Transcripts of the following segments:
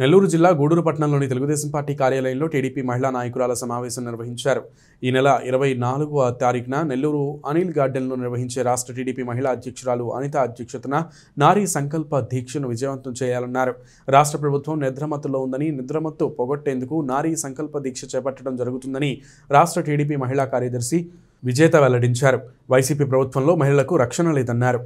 నెల్లూరు జిల్లా గూడూరు పట్టణంలోని తెలుగుదేశం పార్టీ కార్యాలయంలో టీడీపీ మహిళా నాయకురాల సమావేశం నిర్వహించారు ఈ నెల ఇరవై నాలుగవ తారీఖున నెల్లూరు అనిల్ గార్డెన్లో నిర్వహించే రాష్ట్ర టీడీపీ మహిళా అధ్యక్షురాలు అనిత అధ్యక్షతన నారీ సంకల్ప దీక్షను విజయవంతం చేయాలన్నారు రాష్ట్ర ప్రభుత్వం నిద్రమత్తులో ఉందని నిద్రమత్తు పొగొట్టేందుకు నారీ సంకల్ప దీక్ష చేపట్టడం జరుగుతుందని రాష్ట్ర టీడీపీ మహిళా కార్యదర్శి విజేత వెల్లడించారు వైసీపీ ప్రభుత్వంలో మహిళలకు రక్షణ లేదన్నారు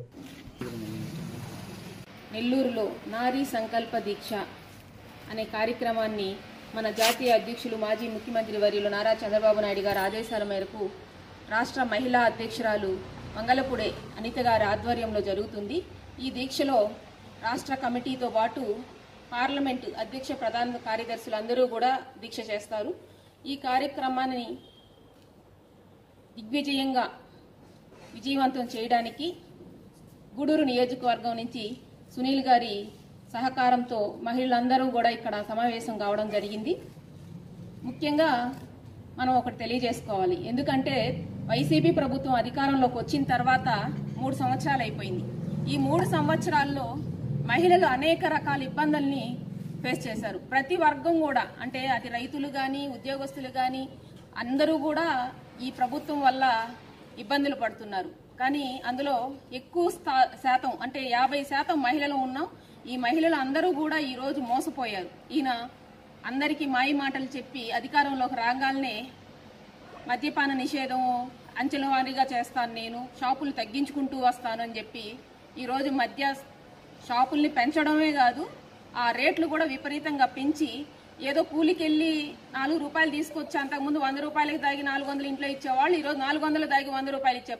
నెల్లూరులో నారీ సంకల్ప దీక్ష అనే కార్యక్రమాన్ని మన జాతీయ అధ్యక్షులు మాజీ ముఖ్యమంత్రి వర్యులు నారా చంద్రబాబు నాయుడు గారి ఆదేశాల మేరకు రాష్ట్ర మహిళా అధ్యక్షురాలు మంగళపుడే అనిత గారి ఆధ్వర్యంలో జరుగుతుంది ఈ దీక్షలో రాష్ట్ర కమిటీతో పాటు పార్లమెంటు అధ్యక్ష ప్రధాన కార్యదర్శులు అందరూ కూడా దీక్ష చేస్తారు ఈ కార్యక్రమాన్ని దిగ్విజయంగా విజయవంతం చేయడానికి గూడూరు నియోజకవర్గం నుంచి సునీల్ గారి సహకారంతో మహిళలందరూ కూడా ఇక్కడ సమావేశం కావడం జరిగింది ముఖ్యంగా మనం ఒకటి తెలియజేసుకోవాలి ఎందుకంటే వైసీపీ ప్రభుత్వం అధికారంలోకి వచ్చిన తర్వాత మూడు సంవత్సరాలు అయిపోయింది ఈ మూడు సంవత్సరాల్లో మహిళలు అనేక రకాల ఇబ్బందుల్ని ఫేస్ చేశారు ప్రతి వర్గం కూడా అంటే అది రైతులు కానీ ఉద్యోగస్తులు కానీ అందరూ కూడా ఈ ప్రభుత్వం వల్ల ఇబ్బందులు పడుతున్నారు కానీ అందులో ఎక్కువ స్థా- శాతం అంటే యాభై శాతం మహిళలు ఉన్నాం ఈ మహిళలు అందరూ కూడా ఈ రోజు మోసపోయారు ఈయన అందరికీ మాయ మాటలు చెప్పి అధికారంలోకి రాగానే మద్యపాన నిషేధం అంచెల వారీగా చేస్తాను నేను షాపులు తగ్గించుకుంటూ వస్తాను అని చెప్పి ఈరోజు మద్య షాపుల్ని పెంచడమే కాదు ఆ రేట్లు కూడా విపరీతంగా పెంచి ఏదో కూలికెళ్ళి నాలుగు రూపాయలు తీసుకొచ్చి అంతకుముందు వంద రూపాయలకి దాగి నాలుగు వందలు ఇంట్లో ఇచ్చేవాళ్ళు ఈరోజు నాలుగు వందలు దాగి వంద రూపాయలు ఇచ్చే